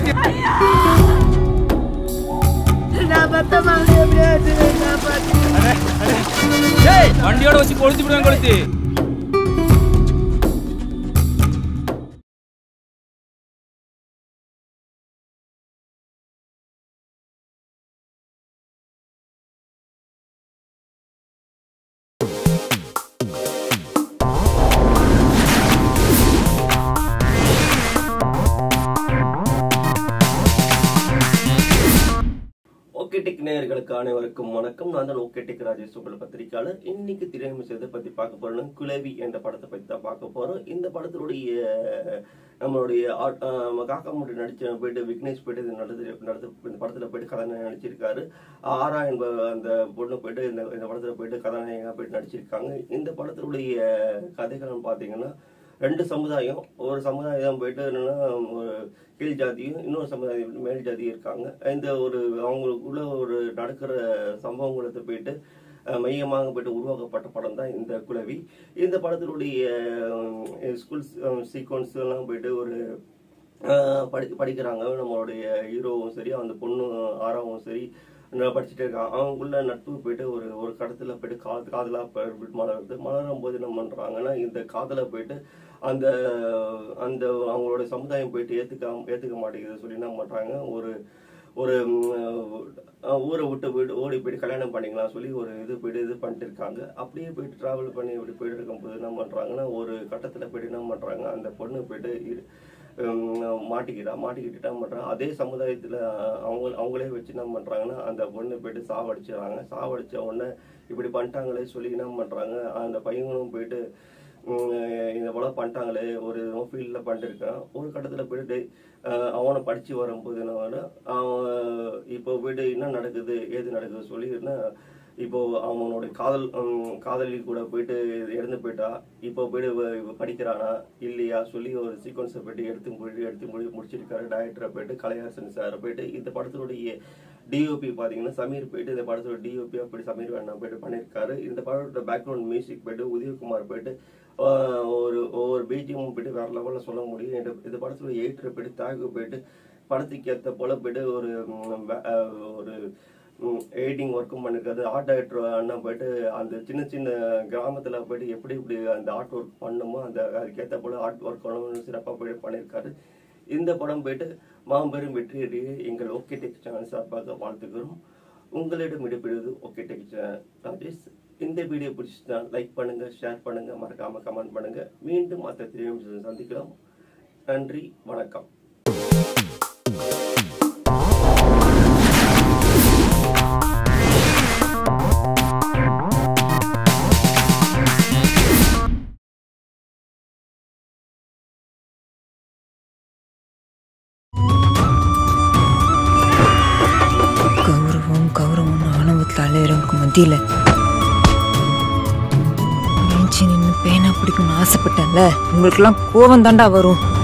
டேய் வண்டியோட வச்சு கொளுத்தி விடுவேன் கொளுத்தி ஓகே டெக் நேயர்களுக்கு அனைவருக்கும் வணக்கம் நான் தான் ஓகே டெக் ராஜேஷ் உங்கள் பத்திரிக்கையாளர் இன்னைக்கு திரையமை செய்த பத்தி பார்க்க போறோம் குலவி என்ற படத்தை பத்தி தான் பார்க்க போறோம் இந்த படத்தினுடைய நம்மளுடைய ஆட்- ஆஹ் காக்கா முடி நடிச்ச போயிட்டு விக்னேஷ் போயிட்டு இது நடத்து நடத்து இந்த படத்துல போயிட்டு கதாநாயகன் நடிச்சிருக்காரு ஆரா என்ப அந்த பொண்ணு போயிட்டு இந்த இந்த படத்துல போயிட்டு கதாநாயகா போயிட்டு நடிச்சிருக்காங்க இந்த படத்தினுடைய கதைகள் பாத்தீங்கன்னா ரெண்டு சமுதாயம் ஒரு சமுதாயம் போயிட்டு என்னன்னா ஒரு கீழ் ஜாதியும் இன்னொரு சமுதாயம் மேல் ஜாதியும் இருக்காங்க இந்த ஒரு அவங்களுக்குள்ள ஒரு நடக்கிற சம்பவங்களுக்கு போயிட்டு அஹ், மையமாக போயிட்டு உருவாக்கப்பட்ட படம் தான் இந்த குலவி இந்த படத்தினுடைய ஸ்கூல் சீக்வன்ஸ் எல்லாம் போயிட்டு ஒரு அஹ், படி படிக்கிறாங்க நம்மளுடைய ஹீரோவும் சரி அந்த பொண்ணு ஆறாவும் சரி நல்லா படிச்சுட்டே இருக்கான் அவங்களுக்குள்ள நட்பு போயிட்டு ஒரு ஒரு கடத்துல போயிட்டு காது காதலா போயிட்டு மலருது மலரும் போது என்ன பண்றாங்கன்னா இந்த காதல போயிட்டு அந்த அந்த அவங்களோட சமுதாயம் போயிட்டு ஏத்துக்க ஏத்துக்க மாட்டேங்குது சொல்லி என்ன பண்றாங்க ஒரு ஒரு ம், அஹ், ஊரை விட்டு போயிட்டு ஓடி போயிட்டு கல்யாணம் பண்ணிக்கலாம் சொல்லி ஒரு இது போயிட்டு இது பண்ணிட்டு இருக்காங்க அப்படியே போயிட்டு டிராவல் பண்ணி இப்படி போயிட்டு இருக்கும்போது என்ன பண்றாங்கன்னா ஒரு கட்டத்துல போயிட்டு என்ன பண்றாங்க அந்த பொண்ணு போயிட்டு இரு- ஹம், மாட்டிக்கிட்டா மாட்டிக்கிட்டு என்ன பண்றாங்க அதே சமுதாயத்துல அஹ், அவங்க அவங்களே வச்சு என்ன பண்றாங்கன்னா அந்த பொண்ணு போயிட்டு சாவடிச்சிடறாங்க சாவடிச்ச உடனே இப்படி பண்ணிட்டாங்களே சொல்லி என்ன பண்றாங்க அந்த பையனும் போயிட்டு ஹம், இந்த போல பண்ணிட்டாங்களே ஒரு ஃபீல்டில் பண்ணிருக்கான் ஒரு கட்டத்தில் போயிட்டு அஹ், அவனை படிச்சு வரும்போது என்ன ஆகுதுன்னா, அவன் இப்போ போயிட்டு என்ன நடக்குது ஏது நடக்குது சொல்லி என்ன இப்போ அவனோட காதல் ஹம், காதலி கூட போயிட்டு இறந்து போயிட்டா இப்போ போயிட்டு இவ- இவ படிக்கிறானா இல்லையா சொல்லி ஒரு சீக்வன்ஸை போயிட்டு எடுத்து போயிட்டு எடுத்து முடி முடிச்சிருக்காரு டைரக்டரை போயிட்டு கலையரசன் சார் போயிட்டு இந்த படத்தினுடைய டிஓபி பார்த்தீங்கன்னா சமீர் போயிட்டு இந்த படத்தோட டிஓபி அப்படி சமீர் வேணா போயிட்டு பண்ணியிருக்காரு இந்த படத்தோட பேக்ரவுண்ட் மியூசிக் போயிட்டு உதயகுமார் போயிட்டு ஆஹ், ஒரு ஒவ்வொரு பிஜிஎம் போயிட்டு வேற லெவலில் சொல்ல முடியும் இந்த இந்த படத்தோட எயிட்டரை போயிட்டு தாக்கு போயிட்டு படத்துக்கு ஏற்ற போல போயிட்டு ஒரு ம், வே- ஆஹ், ஒரு எடிட்டிங் ஒர்க்கும் பண்ணிருக்காரு ஆர்ட் டைரக்டர் அண்ணா போயிட்டு அந்த சின்ன சின்ன கிராமத்துல போயிட்டு எப்படி இப்படி அந்த ஆர்ட் ஒர்க் பண்ணுமோ அந்த அதுக்கேற்ற போல ஆர்ட் ஒர்க் பண்ணணும்னு சிறப்பாக போயிட்டு பண்ணியிருக்காரு இந்த படம் போயிட்டு மாபெரும் வெற்றியடைய எங்கள் ஓகே டெக் சேனல் சார்பாக வாழ்த்துக்கிறோம் உங்களிடம் விடைபெறுவது ஓகே டெக் சேனல் ராஜேஷ் இந்த வீடியோ பிடிச்சிருந்தா லைக் பண்ணுங்க ஷேர் பண்ணுங்க மறக்காம கமெண்ட் பண்ணுங்க மீண்டும் மற்ற திரையும் சந்திக்கலாம் நன்றி வணக்கம் கௌரவம் கௌரவம் ஆணவத்தில் அலையிறவங்களுக்கு மத்தியில் நெஞ்சு நின்று பேனா பிடிக்கணும்னு ஆசைப்பட்டேன்ல உங்களுக்கெல்லாம் கோவம் தாண்டா வரும்